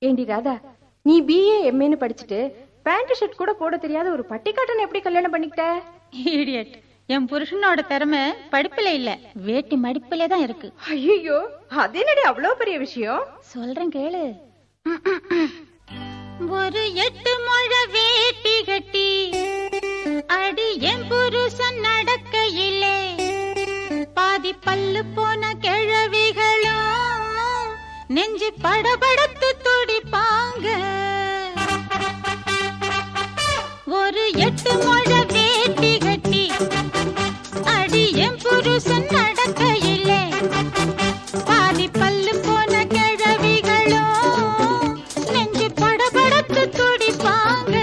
ஏண்டி ராதா நீ பிஏ எம்ஏன்னு படிச்சுட்டு பேண்ட் ஷர்ட் கூட போட தெரியாத ஒரு பட்டிக்காட்டன் எப்படி கல்யாணம் பண்ணிக்கிட்ட இடியட் என் புருஷனோட திறமை படிப்புல இல்ல வேட்டி மடிப்புல தான் இருக்கு ஐயோ அது என்னடி அவ்வளவு பெரிய விஷயம் சொல்றேன் கேளு ஒரு எட்டு முழ வேட்டி கட்டி அடி என் புருஷன் நடக்கையிலே பாதி பல்லு போன கிழவிகளும் நெஞ்சு படபடத்து துடிப்பாங்க ஒரு எட்டு முழ வேட்டி கட்டி அடி என் புருஷன் நடக்கையிலே பாதி பல்லு போன கிழவிகளோ நெஞ்சு படபடத்து துடிப்பாங்க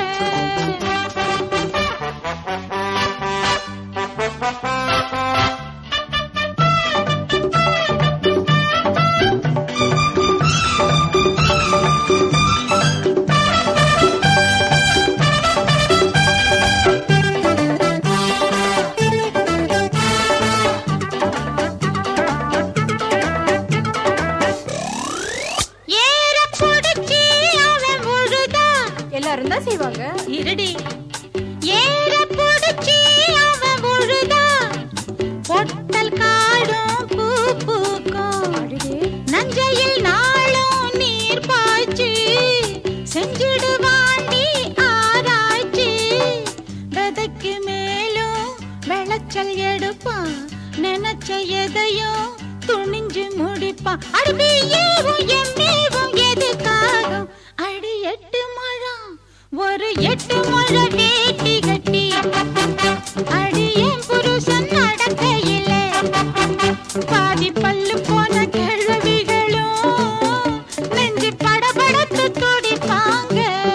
ஏற புடிச்சி அவன் முழுதா எல்லாரும் தான் செய்வாங்க இருடி ஏற புடிச்சி அவன் முழுதா பொட்டல் காடும் பூ பூக்கும் அடடே நஞ்சையில் நாளும் நீர் பாய்ச்சி செஞ்சிடுவாண்டி ஆராய்ச்சி விதைக்கு மேலும் விளைச்சல் எடுப்பான் நினைச்ச எதையும் துணிஞ்சு முடிப்பான் அடிபியேவும் எம்மேவும் எதுக்காகும் அடி எட்டு முழம் ஒரு எட்டு முழ வேட்டி கட்டி அடி என் புருஷன் நடக்கையிலே பாதி பல்லு போன கிழவிகளும் நெஞ்சு படபடத்து துடிப்பாங்க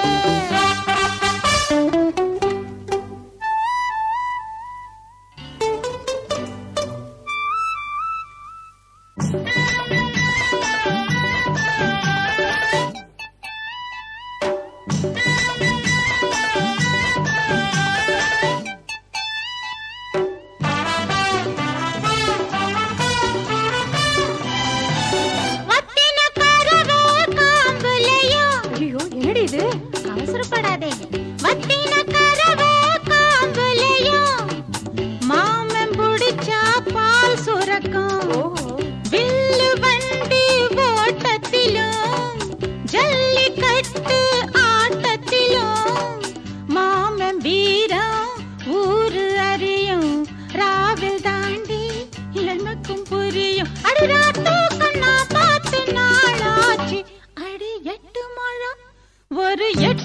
வத்தின கரவே காம்புலையும் ஐயோ என்னடி இது அவசரப்படாதே வத்தின கரவே காம்புலையும் மாமன் புடிச்சா பால் சுரக்கும் ஓஹோ வில்லு வண்டி ஓட்டத்திலும் ஜல்லிக்கட்டு ஆட்டத்திலும் மாமன் வீரம் ஊரு அறியும் ராவில் தாண்டி எனக்கும் புரியும் அடி ராத்து கண்ணா பார்த்து நாளாச்சு அடி எட்டு முழம் ஒரு எட்டு